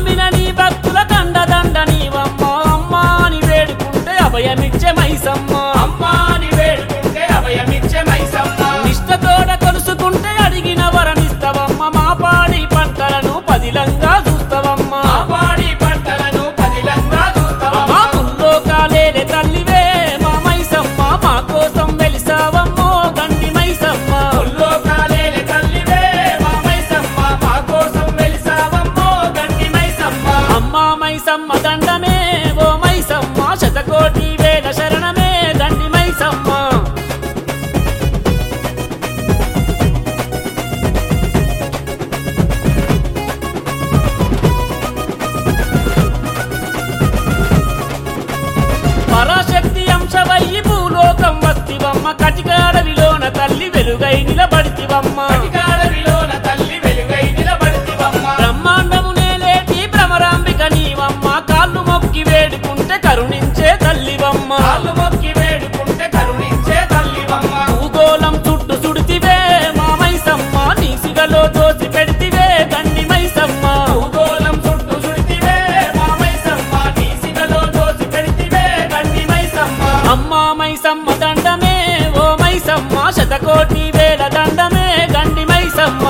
నమ్మిన నీ భక్తుల దండ దండ నీవమ్మ అమ్మా అని వేడుకుంటే అభయమిచ్చే మైసమ్మ అమ్మా అని వేడుకుంటే అభయమిచ్చే మైసమ్మ నిష్టతోడ కొలుసుకుంటే అడిగిన వరమిస్తవమ్మ మా పాడి పంటలను పదిలంగా చూస్తవమ్మ ఆ పాడి పంటలను పదిలంగా చూస్తావమ్మ మా ముల్లో కాలేలే తల్లివే మా మైసమ్మ మా కోసం వెలిసావమ్మో గండి మైసమ్మ ఒళ్ళో కాలేలే తల్లివే మా మైసమ్మ మా కోసం వెలిసావమ్మో గండి మైసమ్మ అమ్మా మైసమ్మ దండమే ఓ మైసమ్మ శతకోటి వేల శరణమే దండి మైసమ్మ పరాశక్తి అంశవయ్యి భూలోకం వస్తివమ్మ కటికాడవిలోన తల్లి వెలుగై నిలబడితివమ్మ అధికారవిలోన తల్లి వెలుగై నిలబడితివమ్మ బ్రహ్మాండము నేలేటి భ్రమరాంబిక నీవమ్మ కాళ్ళు మొక్కి వేడుకుంటే కరుణించే తల్లివమ్మ కాళ్ళు మొక్కి వేడుకుంటే కరుణించే తల్లివమ్మ భూగోళం చుట్టూ సుడితివే మా మైసమ్మ నీ సిగలో దోసి పెడితివే దండి మైసమ్మ భూగోళం చుట్టూ చుడితివే మా మైసమ్మ నీ సిగలో దోసి పెడితివే గండి మైసమ్మ అమ్మా మైసమ్మ దండమే ఓ మైసమ్మ శతకోటి వేల దండమే గండి మైసమ్మ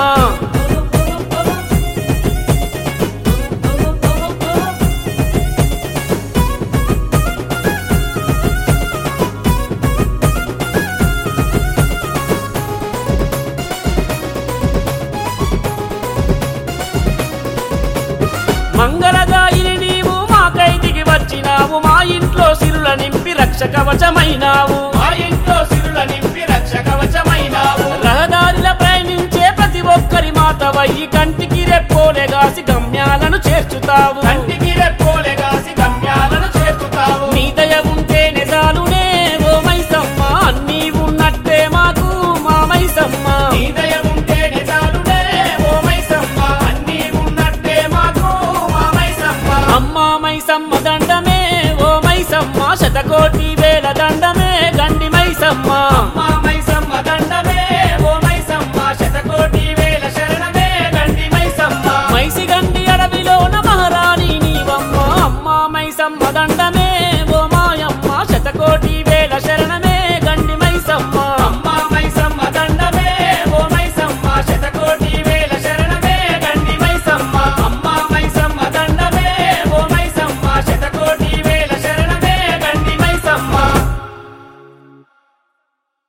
మంగళదాయిని నీవు మాకై దిగి వచ్చినావు మా ఇంట్లో సిరుల నింపి రక్ష కవచమైనావు మా ఇంట్లో సిరుల నింపి రక్ష కవచమైనావు రహదారిల ప్రయాణించే ప్రతి ఒక్కరి మాతవయ్యి కంటికి రెప్పోలెగాసి గమ్యాలను చేర్చుతావు కంటి